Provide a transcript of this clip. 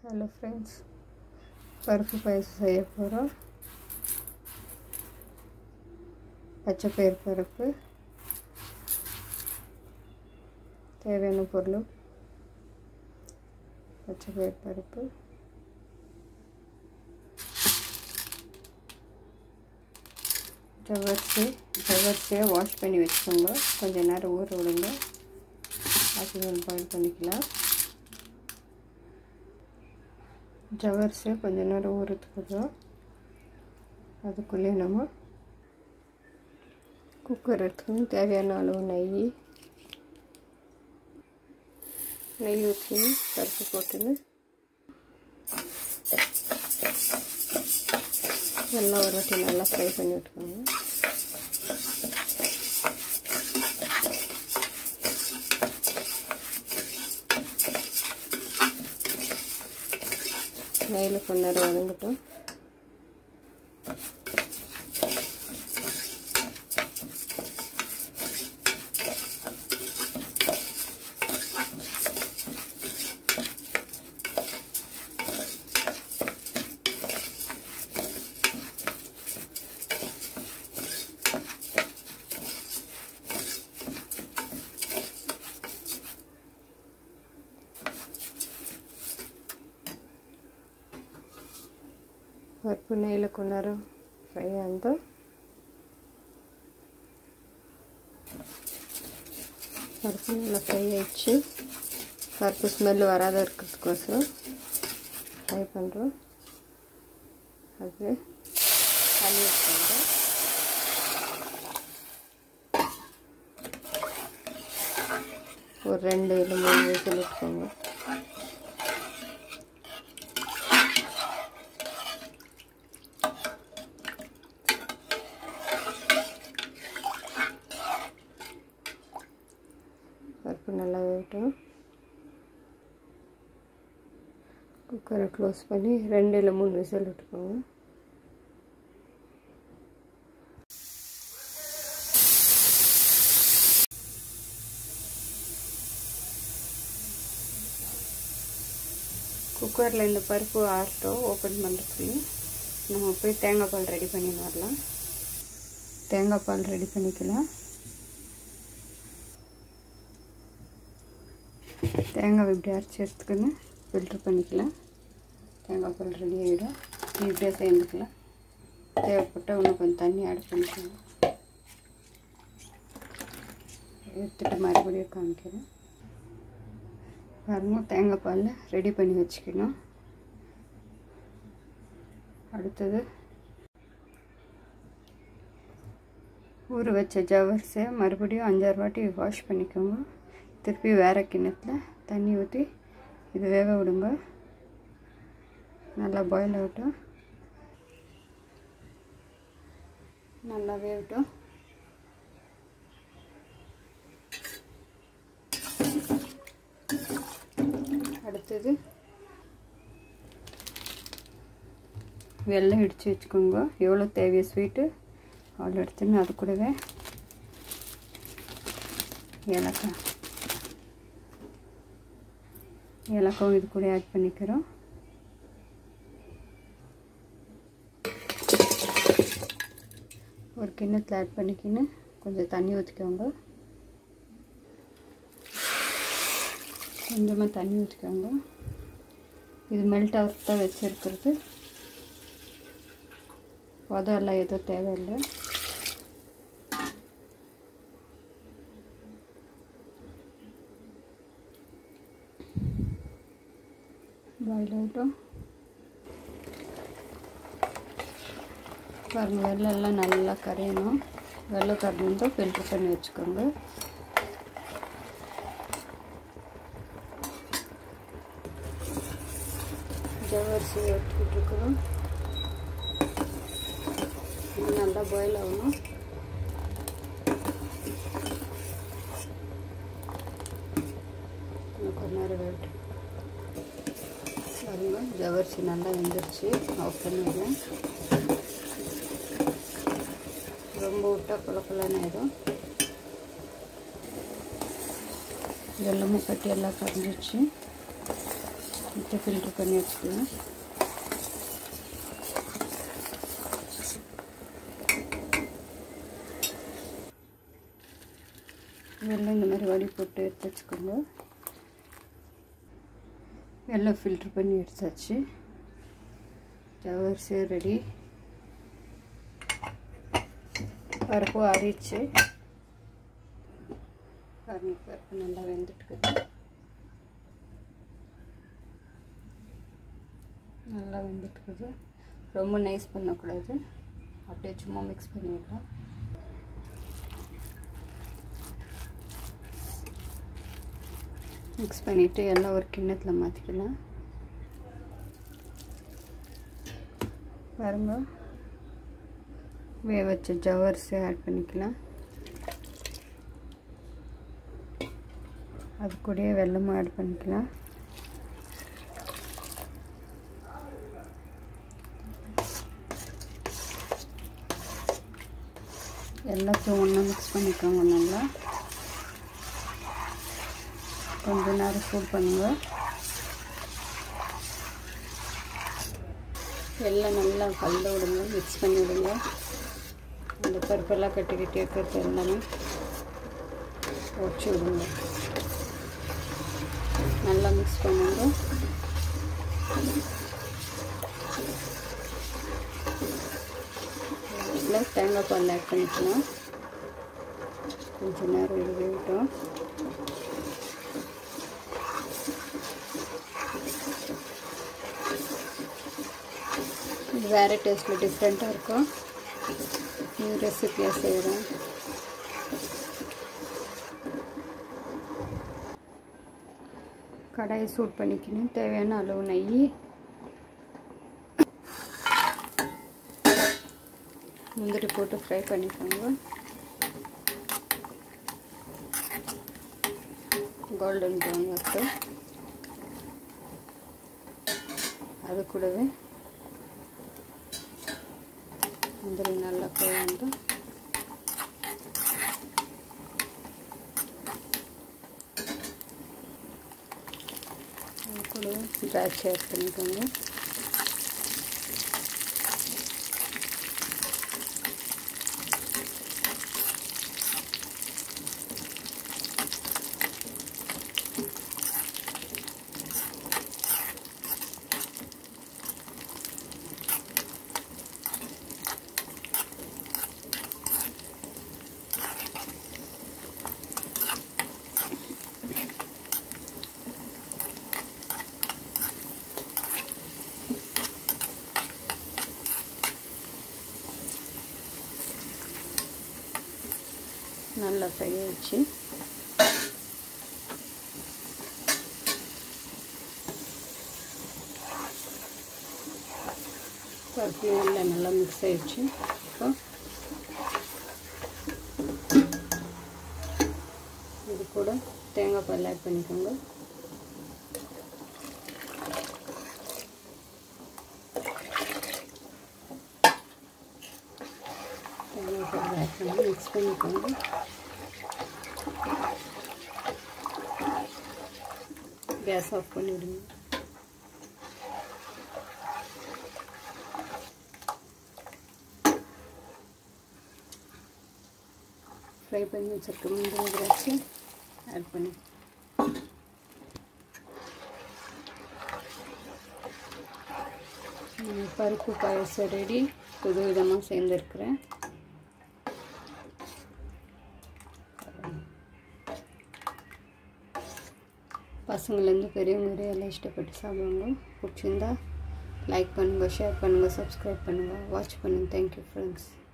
hello friends பருப்பு பாயசம் செய்ய போகிறோம் பச்சைப்பயிர் பருப்பு தேவையான பொருள் பச்சைப்பயிர் பருப்பு ஜவ்வரிசி ஜவ்வரிசியை வாஷ் பண்ணி வச்சுக்கோங்க கொஞ்சம் நேரம் ஊற விடுங்க அது பாயில் பண்ணிக்கலாம் ஜவ்வரிசியை கொஞ்ச நேரம் ஊறத்துக்குறோம் அதுக்குள்ளே நம்ம குக்கர் எடுத்துக்கணும் தேவையான அளவு நெய் நெய் ஊற்றி பருப்பு போட்டுன்னு எல்லாம் ஒரு வாட்டி நல்லா ஃப்ரை பண்ணி விட்டுக்கோங்க நெய்யில் கொஞ்ச நேரம் வதங்கட்டும் పరుపు నెయ్యిలో కొన్నారు ఫ్రై అంతా பருப்பு நல்லா ஃப்ரை ஆயிடுச்சு பருப்பு ஸ்மெல் வராத இருக்கிறதுக்கோசரம் ஃப்ரை பண்ணுறோம் அது தண்ணி வச்சுக்கோங்க ஒரு ரெண்டு இல்லை மூணு விசில் விட்டுக்கோங்க பருப்பு நல்லா வேகட்டும் குக்கரை க்ளோஸ் பண்ணி ரெண்டு இல்லை மூணு விசில் விட்டுக்கோங்க குக்கரில் இந்த பருப்பு ஆறட்டும் ஓப்பன் பண்ணுறதுக்கு நம்ம போய் தேங்காய் பால் ரெடி பண்ணின்னு வரலாம் தேங்காய் பால் ரெடி பண்ணிக்கலாம் தேங்காய் இப்படி அரைச்சி எடுத்துக்கின்னு ஃபில்ட்ரு பண்ணிக்கலாம் தேங்காய் பால் ரெடி ஆகிடும் இப்படியே சேர்ந்துக்கலாம் தேவைப்பட்டால் இன்னும் கொஞ்சம் தண்ணி ஆட் பண்ணிக்கலாம் எடுத்துகிட்டு மறுபடியும் காமிக்கிறேன் பாருங்க தேங்காய் பால் ரெடி பண்ணி வச்சுக்கணும் அடுத்தது ஊற வச்ச ஜவர்ஸை மறுபடியும் அஞ்சாறு வாட்டி வாஷ் பண்ணிக்கோங்க திருப்பி வேறு கிண்ணத்தில் தண்ணி ஊற்றி இது வேக விடுங்க நல்லா பாயில் ஆகட்டும் நல்லா வேகட்டும் அடுத்தது வெள்ளம் இடித்து வச்சுக்கோங்க எவ்வளோ தேவையோ ஸ்வீட்டு அவ்வளோ எடுத்துன்னு அது கூடவே ஏலக்காய் ஏலக்காவும் இது கூட ஆட் பண்ணிக்கிறோம் ஒரு கிண்ணத்தில் ஆட் பண்ணிக்கின்னு கொஞ்சம் தண்ணி ஊற்றிக்கோங்க கொஞ்சமாக தண்ணி ஊற்றிக்கோங்க இது மெல்ட் ஆகிறது தான் வச்சுருக்கிறது உதவெல்லாம் எதுவும் தேவையில்லை பாயில் ஆகட்டும் பாருங்க வெள்ளெல்லாம் நல்லா கரையணும் வெள்ளை கரைஞ்சும் ஃபில்ட்ரு பண்ணி வச்சுக்கோங்க ஜவரிசி எடுத்துக்கிட்டுருக்குறோம் இது நல்லா பாயில் ஆகணும் கொஞ்ச நேரம் வேட்டும் பாருங்க ஜவரிசி நல்லா வெந்துருச்சு ஆஃப் பண்ணிடுறேன் ரொம்ப விட்டால் கொல கொலன்னு ஆயிடும் வெள்ளமும் கட்டி எல்லாம் கரைஞ்சிச்சு இப்போ ஃபில்ட்ரு பண்ணி வச்சுக்கலாம் வெள்ளம் இந்த மாதிரி வடி போட்டு எடுத்து வச்சுக்கோங்க வெள்ளம் ஃபில்ட்ரு பண்ணி எடுத்தாச்சு ஜவர்ஸு ரெடி பருப்பு அரிச்சு பாருங்க பருப்பு நல்லா வெந்துட்டுக்குது நல்லா வெந்துட்டுக்குது ரொம்ப நைஸ் பண்ணக்கூடாது அப்படியே சும்மா மிக்ஸ் பண்ணிடலாம் மிக்ஸ் பண்ணிவிட்டு எல்லாம் ஒரு கிண்ணத்தில் மாற்றிக்கலாம் பாருங்க வேக வச்ச ஜவர்ஸு ஆட் பண்ணிக்கலாம் அது கூடயே வெல்லமும் ஆட் பண்ணிக்கலாம் எல்லாத்தையும் ஒன்றா மிக்ஸ் பண்ணிக்கோங்க நல்லா கொஞ்ச நேரம் சூட் பண்ணுங்க எல்லாம் நல்லா கலந்து விடுங்க மிக்ஸ் பண்ணி விடுங்க அந்த பருப்பெல்லாம் கட்டி கட்டி இருக்கிறது எல்லாமே உடச்சி விடுங்க நல்லா மிக்ஸ் பண்ணுங்க இதில் தேங்காய் பால் ஆட் பண்ணிக்கலாம் கொஞ்சம் நேரம் இது வேகட்டும் இது வேறு டேஸ்ட்டில் டிஃப்ரெண்ட்டாக இருக்கும் நியூ ரெசிப்பியாக செய்கிறேன் கடாயை சூட் பண்ணிக்கணும் தேவையான அளவு நெய் முந்திரி போட்டு ஃப்ரை பண்ணிக்கோங்க கோல்டன் ப்ரௌன் வரட்டும் அது கூடவே முந்திரி நல்லா குழந்து அது கூடவே திராட்சை ஆட் பண்ணிக்கோங்க நல்லா ஃப்ரை ஆயிடுச்சு பருப்பு நல்லா நல்லா மிக்ஸ் ஆயிடுச்சு இப்போ இது கூட தேங்காய் பால் ஆட் பண்ணிக்கோங்க தேங்காய் பால் ஆட் பண்ணி மிக்ஸ் பண்ணிக்கோங்க கேஸ் ஆஃப் பண்ணிவிடுங்க ஃப்ரை பண்ணி வச்சுருக்க முந்திரி திராட்சை ஆட் பண்ணி பருப்பு பாயசம் ரெடி புது விதமாக சேர்ந்துருக்குறேன் பசங்கள்லேருந்து பெரியவங்க வரை எல்லாம் இஷ்டப்பட்டு சாப்பிடுவாங்க பிடிச்சிருந்தா லைக் பண்ணுங்கள் ஷேர் பண்ணுங்கள் சப்ஸ்கிரைப் பண்ணுங்கள் வாட்ச் பண்ணுங்கள் தேங்க்யூ ஃப்ரெண்ட்ஸ்